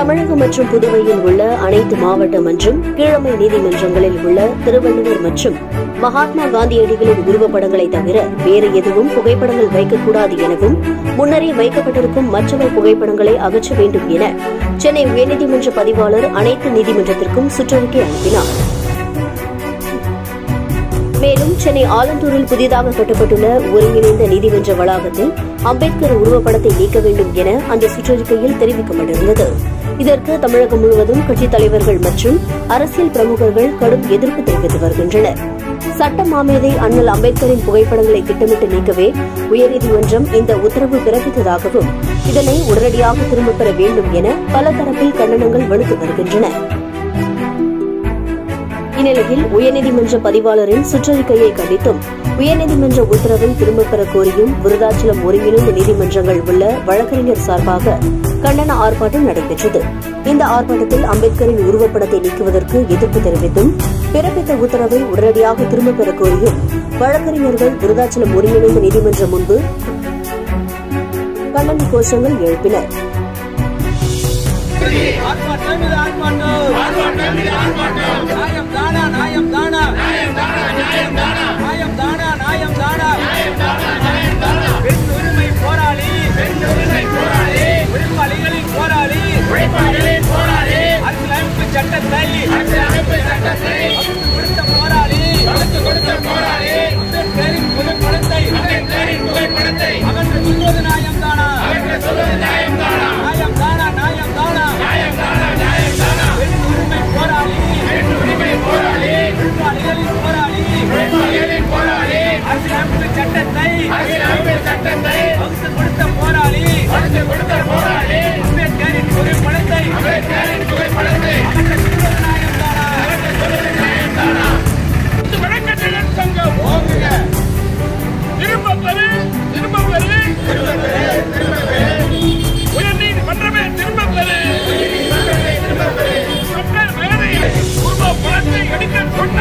தமிழகம் மற்றும் புதுவையில் உள்ள அனைத்து மாவட்ட மற்றும் கீழமை நீதிமன்றங்களில் உள்ள திருவள்ளுவர் மற்றும் மகாத்மா காந்தியடிகளின் உருவப்படங்களை தவிர வேறு எதுவும் புகைப்படங்கள் வைக்கக்கூடாது எனவும் முன்னரே வைக்கப்பட்டிருக்கும் மற்றவை புகைப்படங்களை அகற்ற வேண்டும் என சென்னை உயர்நீதிமன்ற பதிவாளர் அனைத்து நீதிமன்றத்திற்கும் சுற்றறிக்கை அனுப்பினார் மேலும் சென்னை ஆலந்தூரில் புதிதாக கட்டப்பட்டுள்ள ஒருங்கிணைந்த நீதிமன்ற வளாகத்தில் அம்பேத்கர் உருவப்படத்தை நீக்க வேண்டும் என அந்த சுற்றறிக்கையில் தெரிவிக்கப்பட்டிருந்தது இதற்கு தமிழகம் முழுவதும் கட்சித் தலைவர்கள் மற்றும் அரசியல் பிரமுகர்கள் கடும் எதிர்ப்பு தெரிவித்து வருகின்றனர் சட்ட மாமேதை அண்ணல் அம்பேத்கரின் புகைப்படங்களை திட்டமிட்டு நீக்கவே உயர்நீதிமன்றம் இந்த உத்தரவு பிறப்பித்ததாகவும் இதனை உடனடியாக திரும்பப் பெற வேண்டும் என பல தரப்பில் கண்டனங்கள் வலுத்து வருகின்றன இந்நிலையில் உயர்நீதிமன்ற பதிவாளரின் சுற்றறிக்கையை கண்டித்தும் உயர்நீதிமன்ற உத்தரவை திரும்பப் பெற கோரியும் விருதாச்சலம் ஒருங்கிணைந்த நீதிமன்றங்கள் உள்ள வழக்கறிஞர் சார்பாக கண்டன ஆர்ப்பாட்டம் நடைபெற்றது இந்த ஆர்ப்பாட்டத்தில் அம்பேத்கரின் உருவப்படத்தை நீக்குவதற்கு எதிர்ப்பு தெரிவித்தும் பிறப்பித்த உத்தரவை உடனடியாக திரும்பப் பெற கோரியும் வழக்கறிஞர்கள் விருதாச்சலம் ஒருங்கிணைந்த நீதிமன்றம் முன்பு கண்டன கோஷங்கள் எழுப்பினர் ஆர்ப்பாட்டம் இது ஆர்ப்பாட்டம் நியாயம் தானா நியாயம் தானா நியாயம் தானா நியாயம் தானா பெண் உரிமை போராளி உரிமைகளின் போராளி அரசியலமைப்பு சட்டத்தை வகுத்து கொடுத்த போராளி அம்பேத்கரின் புகைப்படத்தை அகற்ற சொல்வது நியாயம் தானா நியாயம் தானா நியாயம் தானா பெண் உரிமை போராளி உரிமைகளின் போராளி அரசியலமைப்பு சட்டத்தை வகுத்து கொடுத்த போராளி அம்பேத்கரின் புகைப்படத்தை அகற்ற சொல்வது நியாயம் தானா வழக்கறிஞர் சங்கம் திரும்ப பெறு திரும்ப பெறு உயர்நீதிமன்றமே திரும்ப பெறு மக்கள் மேதையை உருவ படத்தை எடுக்க சொன்ன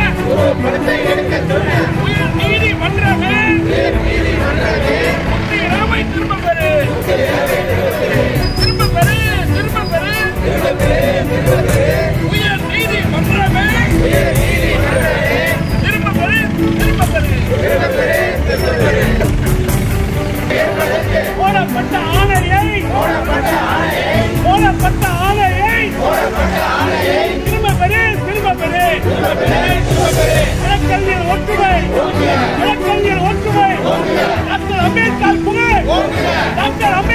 உயர் நீதிமன்றமே முத்திராமை திரும்ப பெறு திரும்ப பெறு திரும்ப பெறு உயர் நீதிமன்றமே திரும்ப பெறு திரும்ப பெறு போடப்பட்ட ஆணையை போடப்பட்ட ஆணையை திரும்ப பெறு திரும்ப பெறு வழக்கறிஞர் ஒற்றுமை வழக்கறிஞர் ஒற்றுமை டாக்டர் அம்பேத்கர் புகழ் டாக்டர் அம்பேத்கர்